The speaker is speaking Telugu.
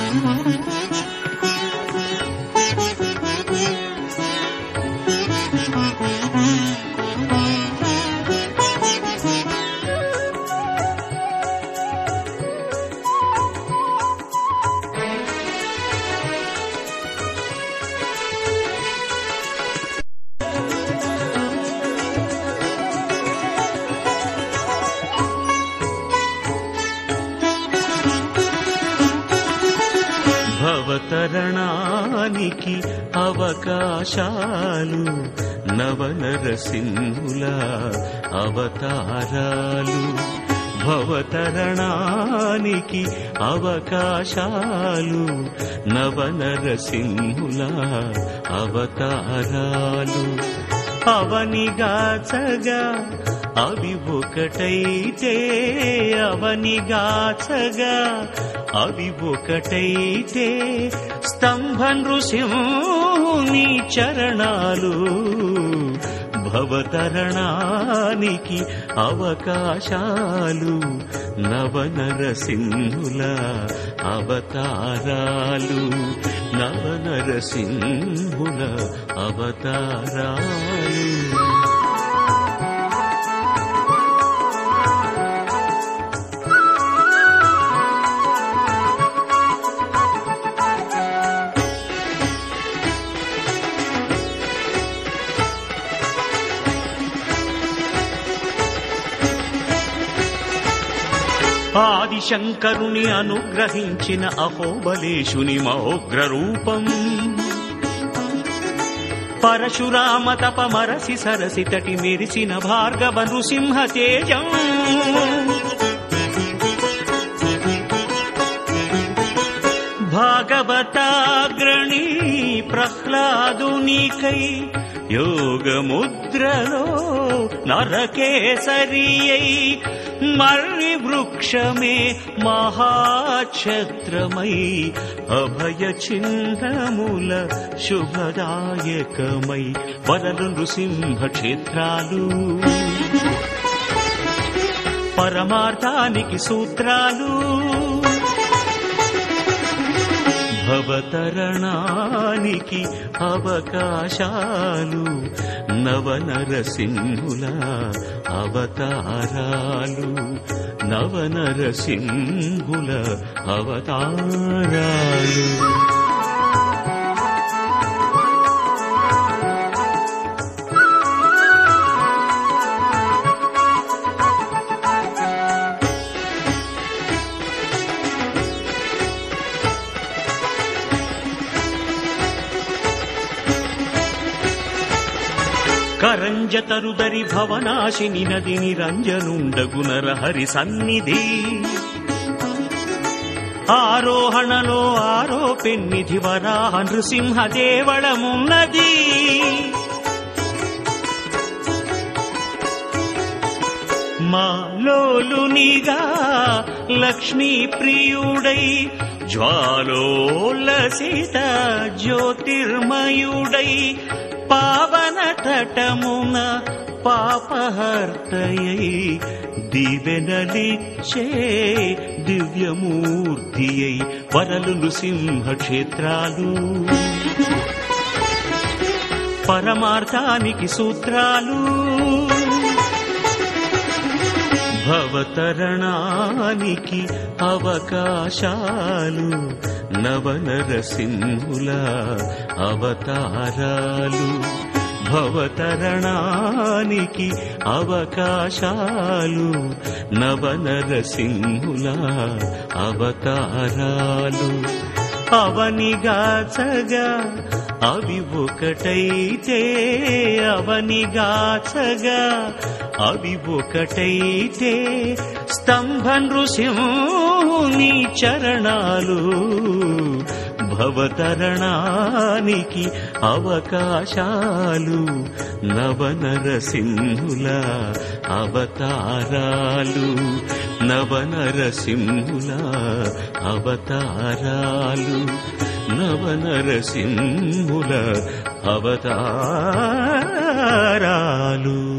భవతరణానికి అవకాశాలు నవనరసింహుల అవతారాలు భవతరణానికి అవకాశాలు నవనరసింహుల అవతారాలు అవనిగాచగా అవి ఒకటైతే అవనిగాచగా అవి ఒకటైతే స్తంభ నృసింహుని చరణాలు భవతరణానికి అవకాశాలు నవనరసింహుల అవతారాలు నవనరసింహుల అవతారాలు ఆదిశంకరుని అనుగ్రహించిన అహోబలేశుని మహోగ్ర రూపం పరశురామ తపమరసి సరసి తటి మెరిసిన భార్గవ నృసింహ తేజం భాగవతాగ్రణి ప్రహ్లాదునికై యోగముద్రలో నరకేసరియై మర్రి వృక్షమే మహాఛత్రమై అభయ చిహ్నముల శుభదాయకమై వరలు నృసింహ క్షేత్రాలు పరమార్థానికి సూత్రాలు భవతరణానికి అవకాశాలు నవనరసింహుల అవతారాలు నవనరసింహుల అవతారాలు కరంజతరుదరి భవనాశిని నది నిరంజనుండగునర హరి సన్నిధి ఆరోహణలో ఆరో పెన్నిధి వరాహ నృసింహ దేవళమున్నది మాలోలునిగా లక్ష్మీ ప్రియుడై జ్వాలోలసిత జ్యోతిర్మయుడై పావన తటమున పాపహర్తయై దివెనలిచ్చే దివ్యమూర్తియై వరలు నృసింహ క్షేత్రాలు పరమార్థానికి సూత్రాలు భవతరణానికి అవకాశాలు నవనరసింహుల అవతారాలు భవతరణానికి అవకాశాలు నవనరసింహుల అవతారాలు అవనిగాచగా అవి ఒకటైతే అవనిగాచగా అవి ఒకటైతే స్తంభ నృసింహుని చరణాలు భవతరణానికి అవకాశాలు నవనరసింహుల అవతారాలు నవనరసింహుల అవతారాలు నవనరసింహుల అవతారాలు